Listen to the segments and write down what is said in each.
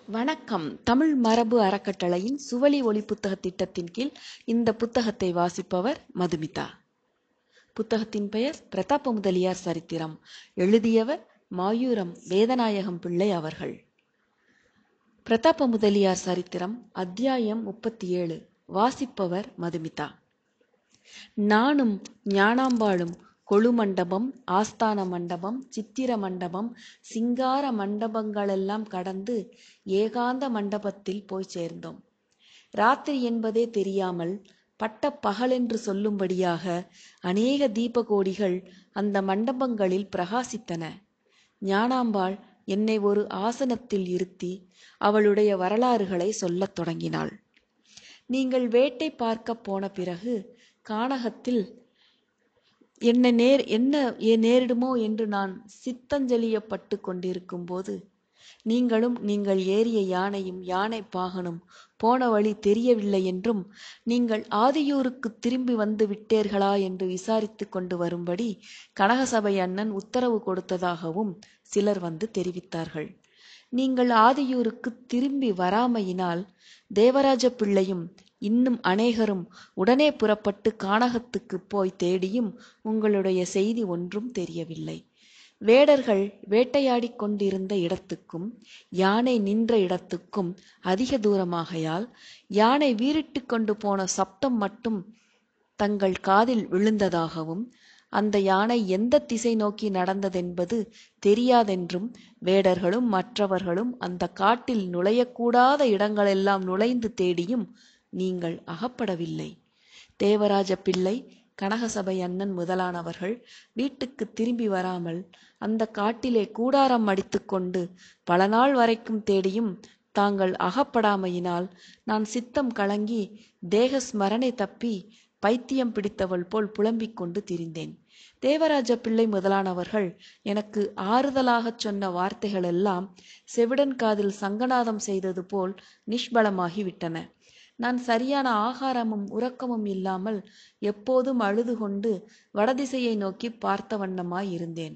வணக்கம் தமிழ் மரபு அறக்கட்டளையின் சுவழி ஒளி புத்தக திட்டத்தின் கீழ் இந்த புத்தகத்தை வாசிப்பவர் மதுமிதா புத்தகத்தின் பெயர் பிரதாப முதலியார் சரித்திரம் எழுதியவர் மாயூரம் வேதநாயகம் பிள்ளை அவர்கள் பிரதாப முதலியார் சரித்திரம் அத்தியாயம் முப்பத்தி ஏழு வாசிப்பவர் மதுமிதா நானும் ஞானாம்பாளும் கொழு மண்டபம் ஆஸ்தான மண்டபம் சித்திர மண்டபம் சிங்கார மண்டபங்களெல்லாம் கடந்து ஏகாந்த மண்டபத்தில் போய் சேர்ந்தோம் ராத்திரி என்பதே தெரியாமல் பட்ட பகலென்று சொல்லும்படியாக அநேக தீபகோடிகள் அந்த மண்டபங்களில் பிரகாசித்தன ஞானாம்பாள் என்னை ஒரு ஆசனத்தில் இருத்தி அவளுடைய வரலாறுகளை சொல்லத் தொடங்கினாள் நீங்கள் வேட்டை பார்க்க போன பிறகு கானகத்தில் என்ன நேர் என்ன நேரிடுமோ என்று நான் சித்தஞ்சலியப்பட்டு கொண்டிருக்கும் போது நீங்களும் நீங்கள் ஏறிய யானையும் யானை பாகனும் போன வழி தெரியவில்லை என்றும் நீங்கள் ஆதியூருக்கு திரும்பி வந்து விட்டீர்களா என்று விசாரித்து கொண்டு வரும்படி கனகசபை அண்ணன் உத்தரவு கொடுத்ததாகவும் சிலர் வந்து தெரிவித்தார்கள் நீங்கள் ஆதியூருக்கு திரும்பி வராமையினால் தேவராஜ பிள்ளையும் இன்னும் அநேகரும் உடனே புறப்பட்டு கானகத்துக்கு போய் தேடியும் உங்களுடைய செய்தி ஒன்றும் தெரியவில்லை வேடர்கள் வேட்டையாடிக் கொண்டிருந்த இடத்துக்கும் யானை நின்ற இடத்துக்கும் அதிக தூரமாகையால் யானை வீறிட்டு கொண்டு போன சப்தம் மட்டும் தங்கள் காதில் விழுந்ததாகவும் அந்த யானை எந்த திசை நோக்கி நடந்ததென்பது தெரியாதென்றும் வேடர்களும் மற்றவர்களும் அந்த காட்டில் நுழையக்கூடாத இடங்களெல்லாம் நுழைந்து தேடியும் நீங்கள் அகப்படவில்லை தேவராஜ பிள்ளை கனகசபை அண்ணன் முதலானவர்கள் வீட்டுக்கு திரும்பி வராமல் அந்த காட்டிலே கூடாரம் அடித்துக்கொண்டு பல நாள் வரைக்கும் தேடியும் தாங்கள் அகப்படாமையினால் நான் சித்தம் கலங்கி தேக ஸ்மரணை தப்பி பைத்தியம் பிடித்தவள் போல் புலம்பிக் கொண்டு திரிந்தேன் தேவராஜ பிள்ளை முதலானவர்கள் எனக்கு ஆறுதலாகச் சொன்ன வார்த்தைகள் எல்லாம் செவிடன் காதில் சங்கநாதம் செய்தது போல் நிஷ்பலமாகி விட்டன நான் சரியான ஆகாரமும் உறக்கமும் இல்லாமல் எப்போதும் அழுது கொண்டு வடதிசையை நோக்கி பார்த்த வண்ணமாய் இருந்தேன்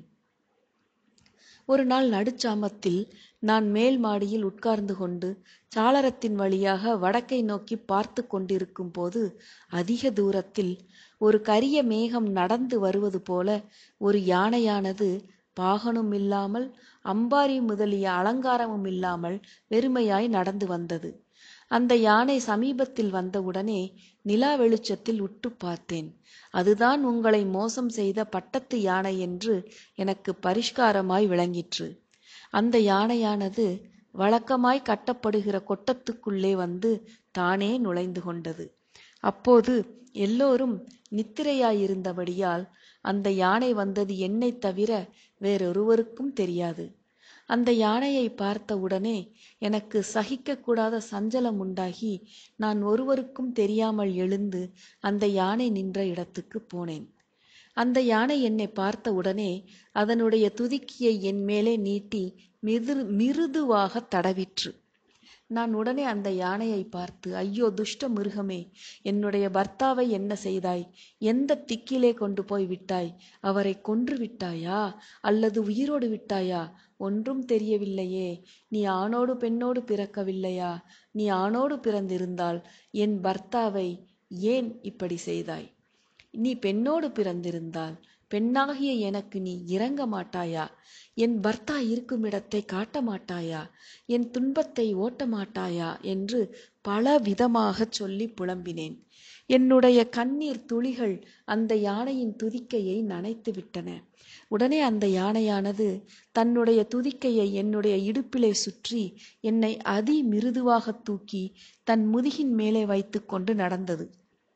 ஒரு நாள் நடுச்சாமத்தில் நான் மேல் மாடியில் உட்கார்ந்து கொண்டு சாளரத்தின் வழியாக வடக்கை நோக்கி பார்த்து கொண்டிருக்கும் போது அதிக தூரத்தில் ஒரு கரிய மேகம் நடந்து வருவது போல ஒரு யானையானது பாகனும் இல்லாமல் அம்பாரி முதலிய அலங்காரமும் இல்லாமல் வெறுமையாய் நடந்து வந்தது அந்த யானை சமீபத்தில் வந்தவுடனே நிலா வெளிச்சத்தில் உற்று பார்த்தேன் அதுதான் உங்களை மோசம் செய்த பட்டத்து யானை என்று எனக்கு பரிஷ்காரமாய் விளங்கிற்று அந்த யானையானது வழக்கமாய் கட்டப்படுகிற கொட்டத்துக்குள்ளே வந்து தானே நுழைந்து கொண்டது அப்போது எல்லோரும் நித்திரையாயிருந்தபடியால் அந்த யானை வந்தது என்னை தவிர வேறொருவருக்கும் தெரியாது அந்த யானையை பார்த்த உடனே எனக்கு சகிக்கக்கூடாத சஞ்சலம் உண்டாகி நான் ஒருவருக்கும் தெரியாமல் எழுந்து அந்த யானை நின்ற இடத்துக்கு போனேன் அந்த யானை என்னை பார்த்த உடனே அதனுடைய துதிக்கியை என் மேலே நீட்டி மிரு மிருதுவாக தடவிற்று நான் உடனே அந்த யானையை பார்த்து ஐயோ துஷ்ட மிருகமே என்னுடைய பர்த்தாவை என்ன செய்தாய் எந்த திக்கிலே கொண்டு போய் விட்டாய் அவரை கொன்று விட்டாயா அல்லது உயிரோடு விட்டாயா ஒன்றும் தெரியவில்லையே நீ ஆணோடு பெண்ணோடு பிறக்கவில்லையா நீ ஆணோடு பிறந்திருந்தால் என் பர்த்தாவை ஏன் இப்படி செய்தாய் நீ பெண்ணோடு பிறந்திருந்தால் பெண்ணாகிய எனக்கு நீ இறங்க மாட்டாயா என் பர்த்தா இருக்கும் இடத்தை காட்ட மாட்டாயா என் துன்பத்தை ஓட்ட மாட்டாயா என்று பல விதமாகச் சொல்லி புலம்பினேன் என்னுடைய கண்ணீர் துளிகள் அந்த யானையின் துதிக்கையை நனைத்து விட்டன உடனே அந்த யானையானது தன்னுடைய துதிக்கையை என்னுடைய இடுப்பிலே சுற்றி என்னை அதி மிருதுவாக தூக்கி தன் முதுகின் மேலே வைத்து கொண்டு நடந்தது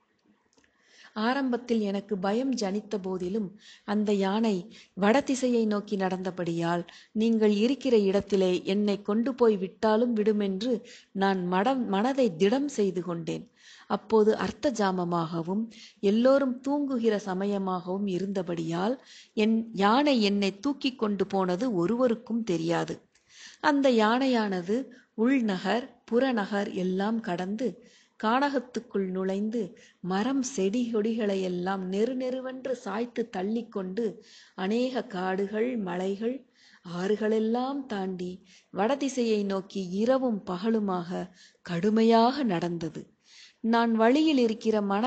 ஆரம்பத்தில் எனக்கு பயம் ஜனித்த போதிலும் அந்த யானை வடதிசையை நோக்கி நடந்தபடியால் நீங்கள் இருக்கிற இடத்திலே என்னை கொண்டு போய் விட்டாலும் விடுமென்று நான் மடம் மனதை திடம் செய்து கொண்டேன் அப்போது அர்த்த ஜாமமாகவும் எல்லோரும் தூங்குகிற சமயமாகவும் இருந்தபடியால் என் யானை என்னை தூக்கி கொண்டு போனது ஒருவருக்கும் தெரியாது அந்த யானையானது உள்நகர் புறநகர் எல்லாம் கடந்து கானகத்துக்குள் நுழைந்து மரம் செடி கொடிகளையெல்லாம் நெரு நெருவென்று சாய்த்து தள்ளிக்கொண்டு அநேக காடுகள் மலைகள் ஆறுகளெல்லாம் தாண்டி வடதிசையை நோக்கி இரவும் பகலுமாக கடுமையாக நடந்தது நான் வழியில் இருக்கிற மன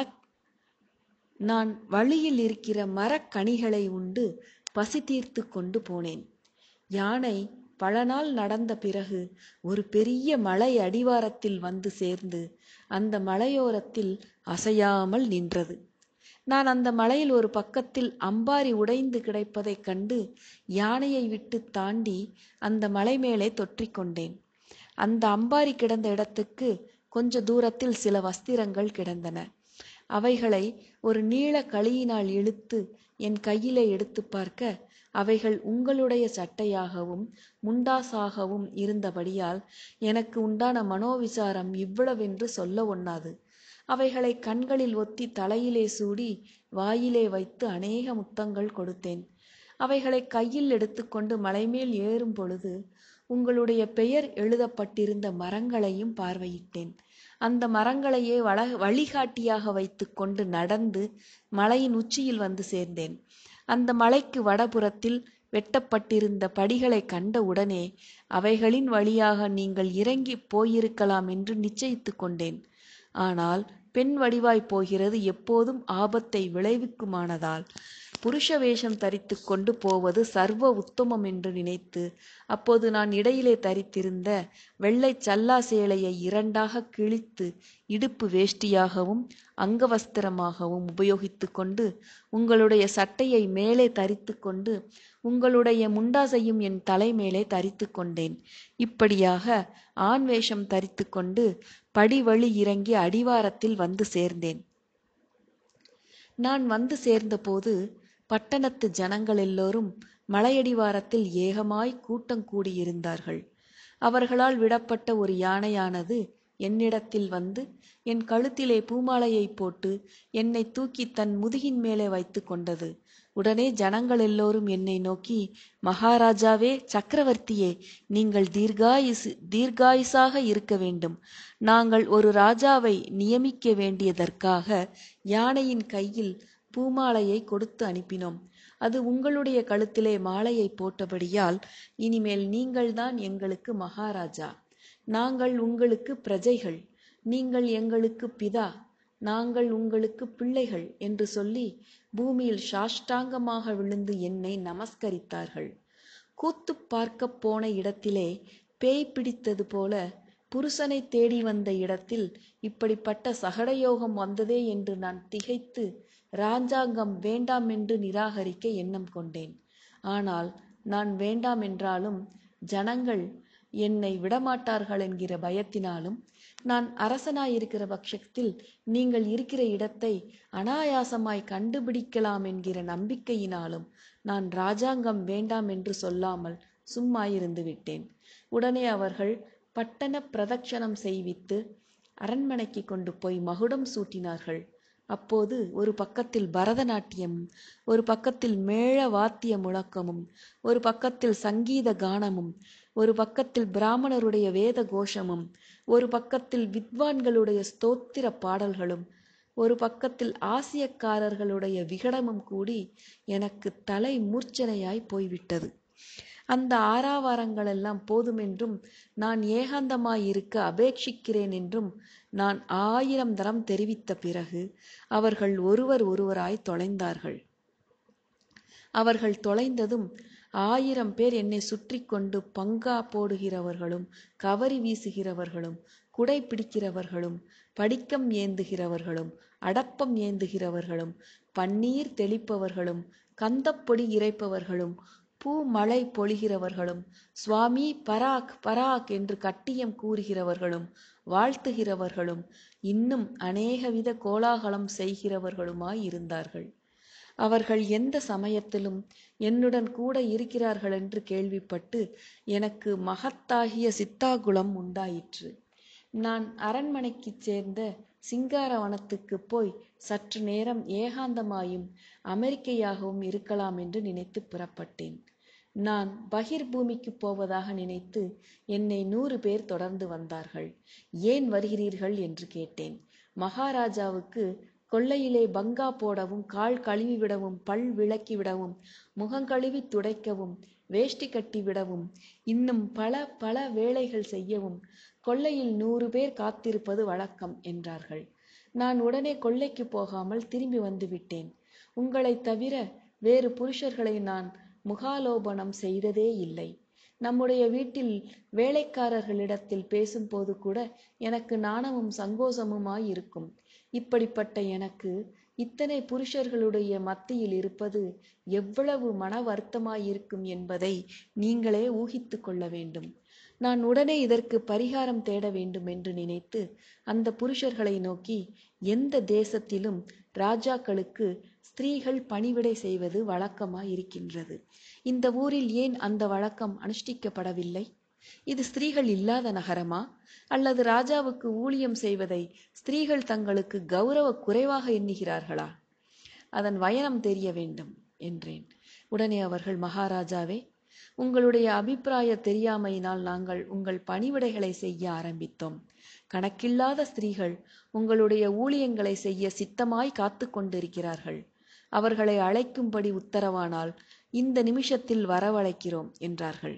நான் வழியில் இருக்கிற மரக்கனிகளை உண்டு பசி தீர்த்து கொண்டு போனேன் யானை பல நாள் நடந்த பிறகு ஒரு பெரிய மலை அடிவாரத்தில் வந்து சேர்ந்து அந்த மலையோரத்தில் அசையாமல் நின்றது நான் அந்த மலையில் ஒரு பக்கத்தில் அம்பாரி உடைந்து கிடைப்பதைக் கண்டு யானையை விட்டு தாண்டி அந்த மலை மேலே தொற்றிக்கொண்டேன் அந்த அம்பாரி கிடந்த இடத்துக்கு கொஞ்ச தூரத்தில் சில வஸ்திரங்கள் கிடந்தன அவைகளை ஒரு நீள களியினால் இழுத்து என் கையிலே எடுத்து பார்க்க அவைகள் உங்களுடைய சட்டையாகவும் முண்டாசாகவும் இருந்தபடியால் எனக்கு உண்டான மனோவிசாரம் இவ்வளவென்று சொல்ல ஒண்ணாது அவைகளை கண்களில் ஒத்தி தலையிலே சூடி வாயிலே வைத்து அநேக முத்தங்கள் கொடுத்தேன் அவைகளை கையில் எடுத்துக்கொண்டு மலைமேல் ஏறும் பொழுது உங்களுடைய பெயர் எழுதப்பட்டிருந்த மரங்களையும் பார்வையிட்டேன் அந்த மரங்களையே வள வழிகாட்டியாக வைத்துக்கொண்டு நடந்து மலையின் உச்சியில் வந்து சேர்ந்தேன் அந்த மலைக்கு வடபுறத்தில் வெட்டப்பட்டிருந்த படிகளை கண்ட உடனே அவைகளின் வழியாக நீங்கள் இறங்கி போயிருக்கலாம் என்று நிச்சயித்து கொண்டேன் ஆனால் பெண் வடிவாய் போகிறது எப்போதும் ஆபத்தை விளைவிக்குமானதால் புருஷ வேஷம் தரித்து கொண்டு போவது சர்வ உத்தமம் என்று நினைத்து அப்போது நான் இடையிலே தரித்திருந்த வெள்ளை சல்லா சேலையை இரண்டாக கிழித்து இடுப்பு வேஷ்டியாகவும் அங்கவஸ்திரமாகவும் உபயோகித்து கொண்டு உங்களுடைய சட்டையை மேலே தரித்து கொண்டு உங்களுடைய முண்டாசையும் என் தலை மேலே தரித்து கொண்டேன் இப்படியாக ஆண் வேஷம் தரித்து கொண்டு படிவழி இறங்கி அடிவாரத்தில் வந்து சேர்ந்தேன் நான் வந்து சேர்ந்தபோது பட்டணத்து ஜனங்கள் எல்லோரும் மலையடிவாரத்தில் ஏகமாய் கூட்டம் கூடியிருந்தார்கள் அவர்களால் விடப்பட்ட ஒரு யானையானது என்னிடத்தில் வந்து என் கழுத்திலே பூமாலையை போட்டு என்னை தூக்கி தன் முதுகின் மேலே வைத்து கொண்டது உடனே ஜனங்கள் எல்லோரும் என்னை நோக்கி மகாராஜாவே சக்கரவர்த்தியே நீங்கள் தீர்காயுசு தீர்காயுசாக இருக்க வேண்டும் நாங்கள் ஒரு ராஜாவை நியமிக்க வேண்டியதற்காக யானையின் கையில் பூமாலையை கொடுத்து அனுப்பினோம் அது உங்களுடைய கழுத்திலே மாலையை போட்டபடியால் இனிமேல் நீங்கள்தான் எங்களுக்கு மகாராஜா நாங்கள் உங்களுக்கு பிரஜைகள் நீங்கள் எங்களுக்கு பிதா நாங்கள் உங்களுக்கு பிள்ளைகள் என்று சொல்லி பூமியில் சாஷ்டாங்கமாக விழுந்து என்னை நமஸ்கரித்தார்கள் கூத்து பார்க்கப் போன இடத்திலே பேய் பிடித்தது போல புருஷனை தேடி வந்த இடத்தில் இப்படிப்பட்ட சகடயோகம் வந்ததே என்று நான் திகைத்து ராஜாங்கம் வேண்டாம் என்று நிராகரிக்க எண்ணம் கொண்டேன் ஆனால் நான் வேண்டாம் என்றாலும் ஜனங்கள் என்னை விடமாட்டார்கள் என்கிற பயத்தினாலும் நான் அரசனாயிருக்கிற பட்சத்தில் நீங்கள் இருக்கிற இடத்தை அனாயாசமாய் கண்டுபிடிக்கலாம் என்கிற நம்பிக்கையினாலும் நான் ராஜாங்கம் வேண்டாம் என்று சொல்லாமல் சும்மா இருந்து விட்டேன் உடனே அவர்கள் பட்டண பிரதட்சணம் செய்வித்து அரண்மனைக்கு கொண்டு போய் மகுடம் சூட்டினார்கள் அப்போது ஒரு பக்கத்தில் பரதநாட்டியமும் ஒரு பக்கத்தில் மேள வாத்திய முழக்கமும் ஒரு பக்கத்தில் சங்கீத கானமும் ஒரு பக்கத்தில் பிராமணருடைய வேத கோஷமும் ஒரு பக்கத்தில் வித்வான்களுடைய ஸ்தோத்திர பாடல்களும் ஒரு பக்கத்தில் ஆசியக்காரர்களுடைய விகடமும் கூடி எனக்கு தலை மூர்ச்சனையாய் போய்விட்டது அந்த ஆறாவாரங்களெல்லாம் போதுமென்றும் நான் ஏகாந்தமாயிருக்க அபேட்சிக்கிறேன் என்றும் நான் ஆயிரம் தரம் தெரிவித்த பிறகு அவர்கள் ஒருவர் ஒருவராய் தொலைந்தார்கள் அவர்கள் தொலைந்ததும் ஆயிரம் பேர் என்னை சுற்றி கொண்டு பங்கா போடுகிறவர்களும் கவரி வீசுகிறவர்களும் குடை பிடிக்கிறவர்களும் படிக்கம் ஏந்துகிறவர்களும் அடப்பம் ஏந்துகிறவர்களும் பன்னீர் தெளிப்பவர்களும் கந்தப்பொடி இறைப்பவர்களும் பூ மழை பொழிகிறவர்களும் சுவாமி பராக் பராக் என்று கட்டியம் கூறுகிறவர்களும் வாழ்த்துகிறவர்களும் இன்னும் அநேகவித கோலாகலம் செய்கிறவர்களுமாய் இருந்தார்கள் அவர்கள் எந்த சமயத்திலும் என்னுடன் கூட இருக்கிறார்கள் என்று கேள்விப்பட்டு எனக்கு மகத்தாகிய சித்தாகுலம் உண்டாயிற்று நான் அரண்மனைக்குச் சேர்ந்த சிங்காரவனத்துக்கு போய் சற்று நேரம் ஏகாந்தமாயும் அமெரிக்கையாகவும் இருக்கலாம் என்று நினைத்து புறப்பட்டேன் நான் பகிர் பூமிக்கு போவதாக நினைத்து என்னை நூறு பேர் தொடர்ந்து வந்தார்கள் ஏன் வருகிறீர்கள் என்று கேட்டேன் மகாராஜாவுக்கு கொள்ளையிலே பங்கா போடவும் கால் கழுவி விடவும் பல் விளக்கி விடவும் முகங்கழுவி துடைக்கவும் வேஷ்டி கட்டிவிடவும் இன்னும் பல பல வேலைகள் செய்யவும் கொல்லையில் நூறு பேர் காத்திருப்பது வழக்கம் என்றார்கள் நான் உடனே கொல்லைக்கு போகாமல் திரும்பி வந்து விட்டேன் உங்களைத் தவிர வேறு புருஷர்களை நான் முகாலோபனம் செய்ததே இல்லை நம்முடைய வீட்டில் வேலைக்காரர்களிடத்தில் பேசும்போது கூட எனக்கு நாணமும் சங்கோசமுமாய் இருக்கும் இப்படிப்பட்ட எனக்கு இத்தனை புருஷர்களுடைய மத்தியில் இருப்பது எவ்வளவு மன வருத்தமாயிருக்கும் என்பதை நீங்களே ஊகித்து கொள்ள வேண்டும் நான் உடனே இதற்கு பரிகாரம் தேட வேண்டும் என்று நினைத்து அந்த புருஷர்களை நோக்கி எந்த தேசத்திலும் ராஜாக்களுக்கு ஸ்திரீகள் பணிவிடை செய்வது வழக்கமாய் இருக்கின்றது இந்த ஊரில் ஏன் அந்த வழக்கம் அனுஷ்டிக்கப்படவில்லை இது ஸ்திரீகள் இல்லாத நகரமா அல்லது ராஜாவுக்கு ஊழியம் செய்வதை ஸ்திரீகள் தங்களுக்கு கௌரவ குறைவாக எண்ணுகிறார்களா அதன் வயனம் தெரிய வேண்டும் என்றேன் உடனே அவர்கள் மகாராஜாவே உங்களுடைய அபிப்பிராய தெரியாமையினால் நாங்கள் உங்கள் பணிவிடைகளை செய்ய ஆரம்பித்தோம் கணக்கில்லாத ஸ்திரீகள் உங்களுடைய ஊழியங்களை செய்ய சித்தமாய் காத்து கொண்டிருக்கிறார்கள் அவர்களை அழைக்கும்படி உத்தரவானால் இந்த நிமிஷத்தில் வரவழைக்கிறோம் என்றார்கள்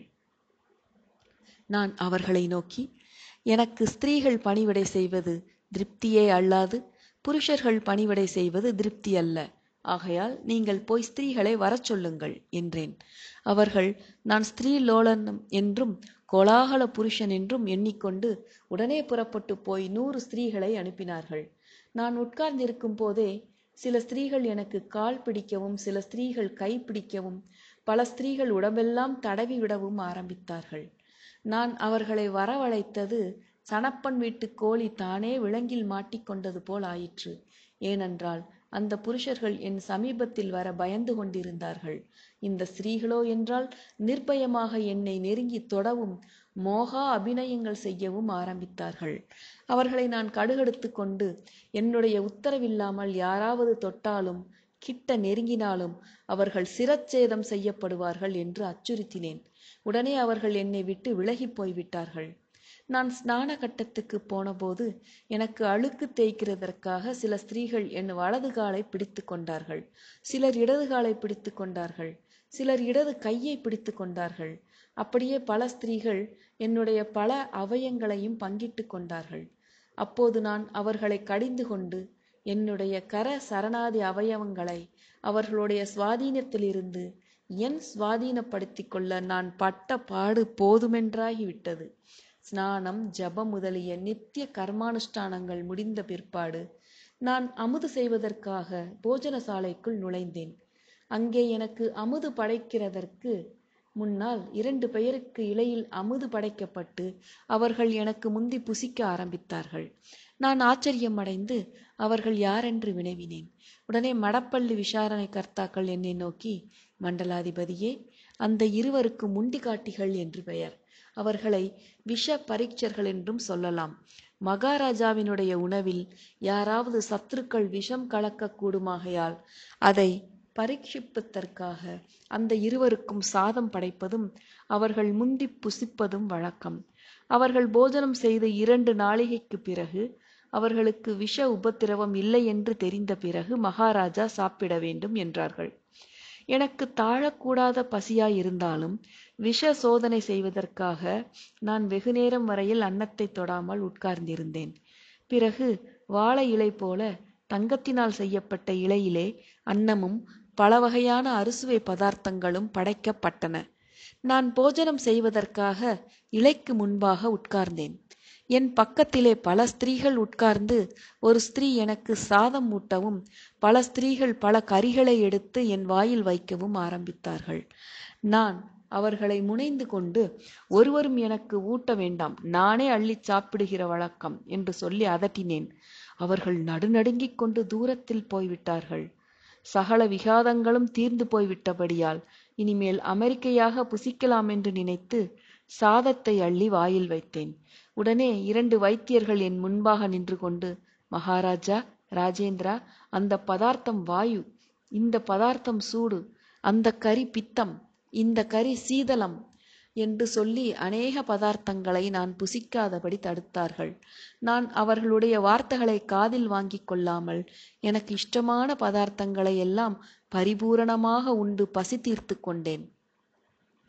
நான் அவர்களை நோக்கி எனக்கு ஸ்திரீகள் பணிவிடை செய்வது திருப்தியே அல்லாது புருஷர்கள் பணிவிடை செய்வது திருப்தி அல்ல ஆகையால் நீங்கள் போய் ஸ்திரீகளை வரச் சொல்லுங்கள் என்றேன் அவர்கள் நான் ஸ்திரீ லோலன் என்றும் கோலாகல புருஷன் என்றும் எண்ணிக்கொண்டு உடனே புறப்பட்டு போய் நூறு ஸ்திரீகளை அனுப்பினார்கள் நான் உட்கார்ந்திருக்கும் போதே சில ஸ்திரீகள் எனக்கு கால் பிடிக்கவும் சில ஸ்திரீகள் கை பிடிக்கவும் பல ஸ்திரீகள் உடம்பெல்லாம் தடவி விடவும் ஆரம்பித்தார்கள் நான் அவர்களை வரவழைத்தது சணப்பன் வீட்டு கோழி தானே விலங்கில் மாட்டிக்கொண்டது போல் ஆயிற்று ஏனென்றால் அந்த புருஷர்கள் என் சமீபத்தில் வர பயந்து கொண்டிருந்தார்கள் இந்த ஸ்திரீகளோ என்றால் நிர்பயமாக என்னை நெருங்கி தொடவும் மோகா அபிநயங்கள் செய்யவும் ஆரம்பித்தார்கள் அவர்களை நான் கடுகெடுத்து கொண்டு என்னுடைய உத்தரவில்லாமல் யாராவது தொட்டாலும் கிட்ட நெருங்கினாலும் அவர்கள் சிரச்சேதம் செய்யப்படுவார்கள் என்று அச்சுறுத்தினேன் உடனே அவர்கள் என்னை விட்டு விலகி போய்விட்டார்கள் நான் ஸ்நான கட்டத்துக்கு போனபோது எனக்கு அழுக்கு தேய்க்கிறதற்காக சில ஸ்திரீகள் என் வலது காலை பிடித்து கொண்டார்கள் சிலர் இடது காலை பிடித்து கொண்டார்கள் சிலர் இடது கையை பிடித்து கொண்டார்கள் அப்படியே பல ஸ்திரீகள் என்னுடைய பல அவயங்களையும் பங்கிட்டு கொண்டார்கள் அப்போது நான் அவர்களை கடிந்து கொண்டு என்னுடைய கர சரணாதி அவயவங்களை அவர்களுடைய சுவாதீனத்திலிருந்து என் சுவாதீனப்படுத்திக் கொள்ள நான் பட்ட பாடு போதுமென்றாகிவிட்டது ஸ்நானம் ஜபம் முதலிய நித்திய கர்மானுஷ்டானங்கள் முடிந்த பிற்பாடு நான் அமுது செய்வதற்காக போஜன சாலைக்குள் நுழைந்தேன் அங்கே எனக்கு அமுது படைக்கிறதற்கு முன்னால் இரண்டு பெயருக்கு இலையில் அமுது படைக்கப்பட்டு அவர்கள் எனக்கு முந்தி புசிக்க ஆரம்பித்தார்கள் நான் ஆச்சரியம் அடைந்து அவர்கள் யாரென்று வினவினேன் உடனே மடப்பள்ளி விசாரணை கர்த்தாக்கள் என்னை நோக்கி மண்டலாதிபதியே அந்த இருவருக்கு முண்டி காட்டிகள் என்று பெயர் அவர்களை விஷ பரீட்சர்கள் என்றும் சொல்லலாம் மகாராஜாவினுடைய உணவில் யாராவது சத்துருக்கள் விஷம் கலக்கக்கூடுமாகையால் அதை பரீட்சிப்பதற்காக அந்த இருவருக்கும் சாதம் படைப்பதும் அவர்கள் முந்தி புசிப்பதும் வழக்கம் அவர்கள் போஜனம் செய்து இரண்டு நாளிகைக்கு பிறகு அவர்களுக்கு விஷ உபத்திரவம் இல்லை என்று தெரிந்த பிறகு மகாராஜா சாப்பிட வேண்டும் என்றார்கள் எனக்கு தாழக்கூடாத பசியாய் இருந்தாலும் விஷ சோதனை செய்வதற்காக நான் வெகு நேரம் வரையில் அன்னத்தை தொடாமல் உட்கார்ந்திருந்தேன் பிறகு வாழை இலை போல தங்கத்தினால் செய்யப்பட்ட இலையிலே அன்னமும் பல வகையான அறுசுவை பதார்த்தங்களும் படைக்கப்பட்டன நான் போஜனம் செய்வதற்காக இலைக்கு முன்பாக உட்கார்ந்தேன் என் பக்கத்திலே பல ஸ்திரீகள் உட்கார்ந்து ஒரு ஸ்திரீ எனக்கு சாதம் ஊட்டவும் பல ஸ்திரீகள் பல கறிகளை எடுத்து என் வாயில் வைக்கவும் ஆரம்பித்தார்கள் நான் அவர்களை முனைந்து கொண்டு ஒருவரும் எனக்கு ஊட்ட வேண்டாம் நானே அள்ளிச் சாப்பிடுகிற வழக்கம் என்று சொல்லி அதட்டினேன் அவர்கள் நடுநடுங்கிக் கொண்டு தூரத்தில் போய்விட்டார்கள் சகல விகாதங்களும் தீர்ந்து போய்விட்டபடியால் இனிமேல் அமெரிக்கையாக புசிக்கலாம் என்று நினைத்து சாதத்தை அள்ளி வாயில் வைத்தேன் உடனே இரண்டு வைத்தியர்கள் என் முன்பாக நின்று கொண்டு மகாராஜா ராஜேந்திரா அந்த பதார்த்தம் வாயு இந்த பதார்த்தம் சூடு அந்த கறி பித்தம் இந்த கறி சீதளம் என்று சொல்லி அநேக பதார்த்தங்களை நான் புசிக்காதபடி தடுத்தார்கள் நான் அவர்களுடைய வார்த்தைகளை காதில் வாங்கிக் கொள்ளாமல் எனக்கு இஷ்டமான பதார்த்தங்களை எல்லாம் பரிபூரணமாக உண்டு பசி தீர்த்து கொண்டேன்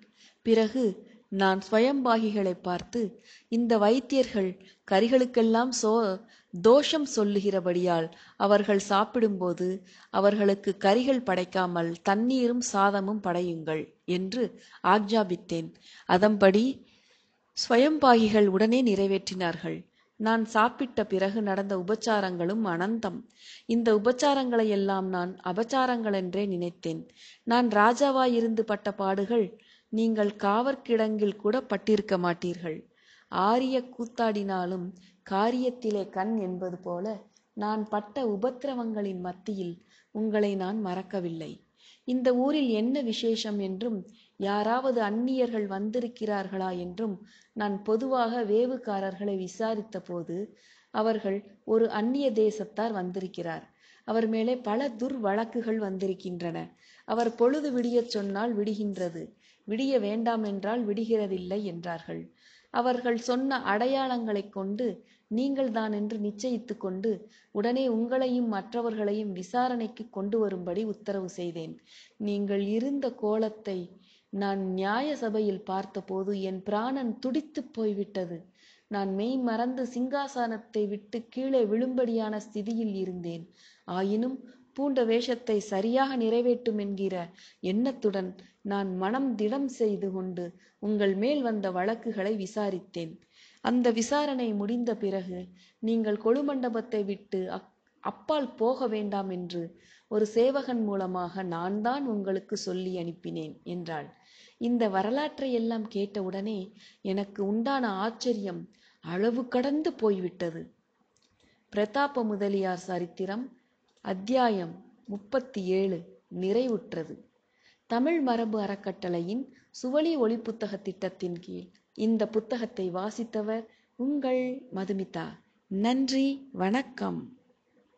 பிறகு நான் ஸ்வயம்பாகிகளை பார்த்து இந்த வைத்தியர்கள் கரிகளுக்கெல்லாம் சோ தோஷம் சொல்லுகிறபடியால் அவர்கள் சாப்பிடும்போது அவர்களுக்கு கரிகள் படைக்காமல் தண்ணீரும் சாதமும் படையுங்கள் என்று ஆக்ஞாபித்தேன் அதன்படி ஸ்வயம்பாகிகள் உடனே நிறைவேற்றினார்கள் நான் சாப்பிட்ட பிறகு நடந்த உபச்சாரங்களும் அனந்தம் இந்த உபச்சாரங்களை எல்லாம் நான் அபச்சாரங்கள் என்றே நினைத்தேன் நான் ராஜாவாயிருந்து பட்ட பாடுகள் நீங்கள் காவற்கிடங்கில் கூட பட்டிருக்க மாட்டீர்கள் ஆரிய கூத்தாடினாலும் காரியத்திலே கண் என்பது போல நான் பட்ட உபத்திரவங்களின் மத்தியில் உங்களை நான் மறக்கவில்லை இந்த ஊரில் என்ன விசேஷம் என்றும் யாராவது அந்நியர்கள் வந்திருக்கிறார்களா என்றும் நான் பொதுவாக வேவுகாரர்களை விசாரித்த போது அவர்கள் ஒரு அந்நிய தேசத்தார் வந்திருக்கிறார் அவர் மேலே பல துர் வழக்குகள் வந்திருக்கின்றன அவர் பொழுது விடியச் சொன்னால் விடுகின்றது விடிய வேண்டாம் என்றால் விடுகிறதில்லை என்றார்கள் அவர்கள் சொன்ன அடையாளங்களைக் கொண்டு நீங்கள் தான் என்று நிச்சயித்து கொண்டு உடனே உங்களையும் மற்றவர்களையும் விசாரணைக்கு கொண்டு வரும்படி உத்தரவு செய்தேன் நீங்கள் இருந்த கோலத்தை நான் நியாய சபையில் பார்த்தபோது என் பிராணன் துடித்துப் போய்விட்டது நான் மெய் மறந்து சிங்காசனத்தை விட்டு கீழே விழும்படியான ஸ்திதியில் இருந்தேன் ஆயினும் பூண்ட வேஷத்தை சரியாக நிறைவேற்றும் என்கிற எண்ணத்துடன் நான் மனம் திடம் செய்து கொண்டு உங்கள் மேல் வந்த வழக்குகளை விசாரித்தேன் அந்த விசாரணை முடிந்த பிறகு நீங்கள் கொழுமண்டபத்தை விட்டு அக் அப்பால் போக வேண்டாம் என்று ஒரு சேவகன் மூலமாக நான் தான் உங்களுக்கு சொல்லி அனுப்பினேன் என்றாள் இந்த வரலாற்றை எல்லாம் கேட்டவுடனே எனக்கு உண்டான ஆச்சரியம் அளவு கடந்து போய்விட்டது பிரதாப முதலியார் சரித்திரம் அத்தியாயம் முப்பத்தி ஏழு நிறைவுற்றது தமிழ் மரபு அறக்கட்டளையின் சுவழி ஒளி புத்தக திட்டத்தின் கீழ் இந்த புத்தகத்தை வாசித்தவர் உங்கள் மதுமிதா நன்றி வணக்கம்